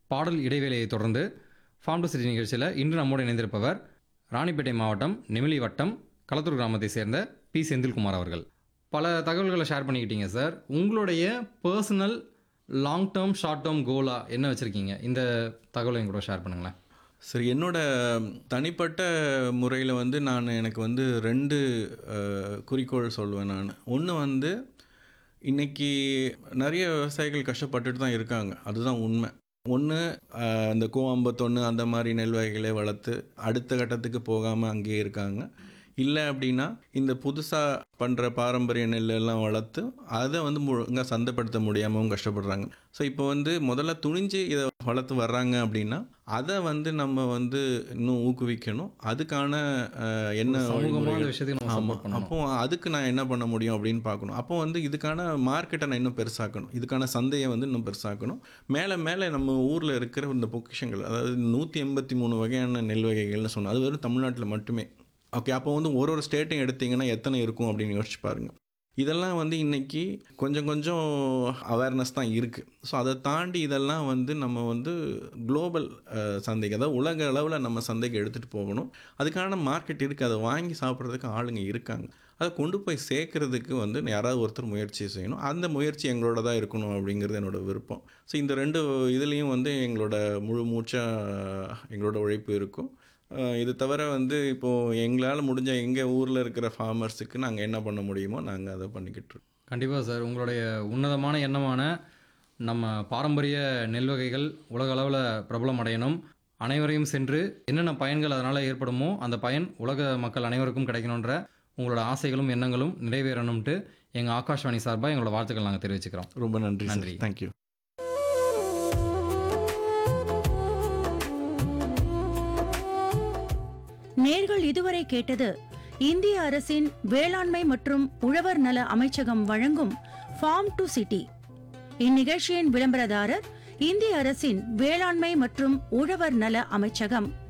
பாடல் இடைவேளையை தொடர்ந்து form to city நிகழ்ச்சியில் இன்று நம்மோடு இணைந்திருப்பவர் ராணிப்பேட்டை மாவட்டம் நெமிலி வட்டம் களத்தூர் கிராமத்தை சேர்ந்த பி செந்தில்குமார் அவர்கள் பல தகவல்களை ஷேர் பண்ணிக்கிட்டீங்க சார் உங்களுடைய personal long term short term கோலா என்ன வச்சுருக்கீங்க இந்த தகவலை என் கூட ஷேர் பண்ணுங்களேன் சரி என்னோட தனிப்பட்ட முறையில் வந்து நான் எனக்கு வந்து ரெண்டு அஹ், குறிக்கோள் சொல்லுவேன் நான் ஒன்று வந்து இன்னைக்கு நிறைய விவசாயிகள் கஷ்டப்பட்டுட்டு தான் இருக்காங்க அதுதான் உண்மை ஒன்று அந்த கோவம்பத்தொன்று அந்த மாதிரி நெல் வகைகளை வளர்த்து அடுத்த கட்டத்துக்கு போகாமல் அங்கேயே இருக்காங்க இல்லை அப்படின்னா இந்த புதுசாக பண்ணுற பாரம்பரிய நெல் எல்லாம் வளர்த்து அதை வந்து ஒழுங்காக சந்தைப்படுத்த முடியாமவும் கஷ்டப்படுறாங்க ஸோ இப்போ வந்து முதல்ல துணிஞ்சு இதை வளர்த்து வர்றாங்க அப்படின்னா அதை வந்து நம்ம வந்து இன்னும் ஊக்குவிக்கணும் அதுக்கான அஹ், என்ன சமூகமான வழிமுறைகள் விஷயத்துக்கு நம்ம ஆமாம் சப்போர்ட் பண்ணணும் அப்போ அதுக்கு நான் என்ன பண்ண முடியும் அப்படின்னு பார்க்கணும் அப்போ வந்து இதுக்கான மார்க்கெட்டை நான் இன்னும் பெருசாக்கணும் இதுக்கான சந்தையை வந்து இன்னும் பெருசாக்கணும் மேலே மேலே நம்ம ஊரில் இருக்கிற இந்த பொக்கிஷங்கள் அதாவது நூற்றி எண்பத்தி மூணு வகையான நெல் வகைகள்னு சொன்னோம் அது வெறும் தமிழ்நாட்டில் மட்டுமே ஓகே அப்போ வந்து ஒரு ஒரு ஸ்டேட்டையும் எடுத்தீங்கன்னா எத்தனை இருக்கும் அப்படின்னு யோசிச்சு பாருங்க இதெல்லாம் வந்து இன்னைக்கு கொஞ்சம் கொஞ்சம் அவேர்னஸ் தான் இருக்குது ஸோ அதை தாண்டி இதெல்லாம் வந்து நம்ம வந்து குளோபல் சந்தைக்கு அதாவது உலக அளவில் நம்ம சந்தைக்கு எடுத்துகிட்டு போகணும் அதுக்கான மார்க்கெட் இருக்குது அதை வாங்கி சாப்பிட்றதுக்கு ஆளுங்க இருக்காங்க அதை கொண்டு போய் சேர்க்கறதுக்கு வந்து யாராவது ஒருத்தர் முயற்சி செய்யணும் அந்த முயற்சி எங்களோட தான் இருக்கணும் அப்படிங்கிறது என்னோட விருப்பம் ஸோ இந்த ரெண்டு இதுலேயும் வந்து எங்களோட முழு மூச்சாக எங்களோட உழைப்பு இருக்கும் அஹ் இது தவிர வந்து இப்போது எங்களால் முடிஞ்ச எங்கள் ஊரில் இருக்கிற ஃபார்மர்ஸுக்கு நாங்கள் என்ன பண்ண முடியுமோ நாங்கள் அதை பண்ணிக்கிட்டு இருக்கோம் கண்டிப்பாக சார் உங்களுடைய உன்னதமான எண்ணமான நம்ம பாரம்பரிய நெல் வகைகள் உலக அளவில் பிரபலம் அடையணும் அனைவரையும் சென்று என்னென்ன பயன்கள் அதனால் ஏற்படுமோ அந்த பயன் உலக மக்கள் அனைவருக்கும் கிடைக்கணுன்ற உங்களோட ஆசைகளும் எண்ணங்களும் நிறைவேறணும்ட்டு எங்கள் ஆகாஷ்வாணி சார்பாக எங்களோட வாழ்த்துக்கள் நாங்கள் தெரிவிச்சுக்கிறோம் ரொம்ப நன்றி நன்றி. நன்றி தேங்க்யூ நேர்கள் இதுவரை கேட்டது இந்திய அரசின் வேளாண்மை மற்றும் உழவர் நல அமைச்சகம் வழங்கும் ஃபார்ம் டு சிட்டி இந்நிகழ்ச்சியின் விளம்பரதாரர் இந்திய அரசின் வேளாண்மை மற்றும் உழவர் நல அமைச்சகம்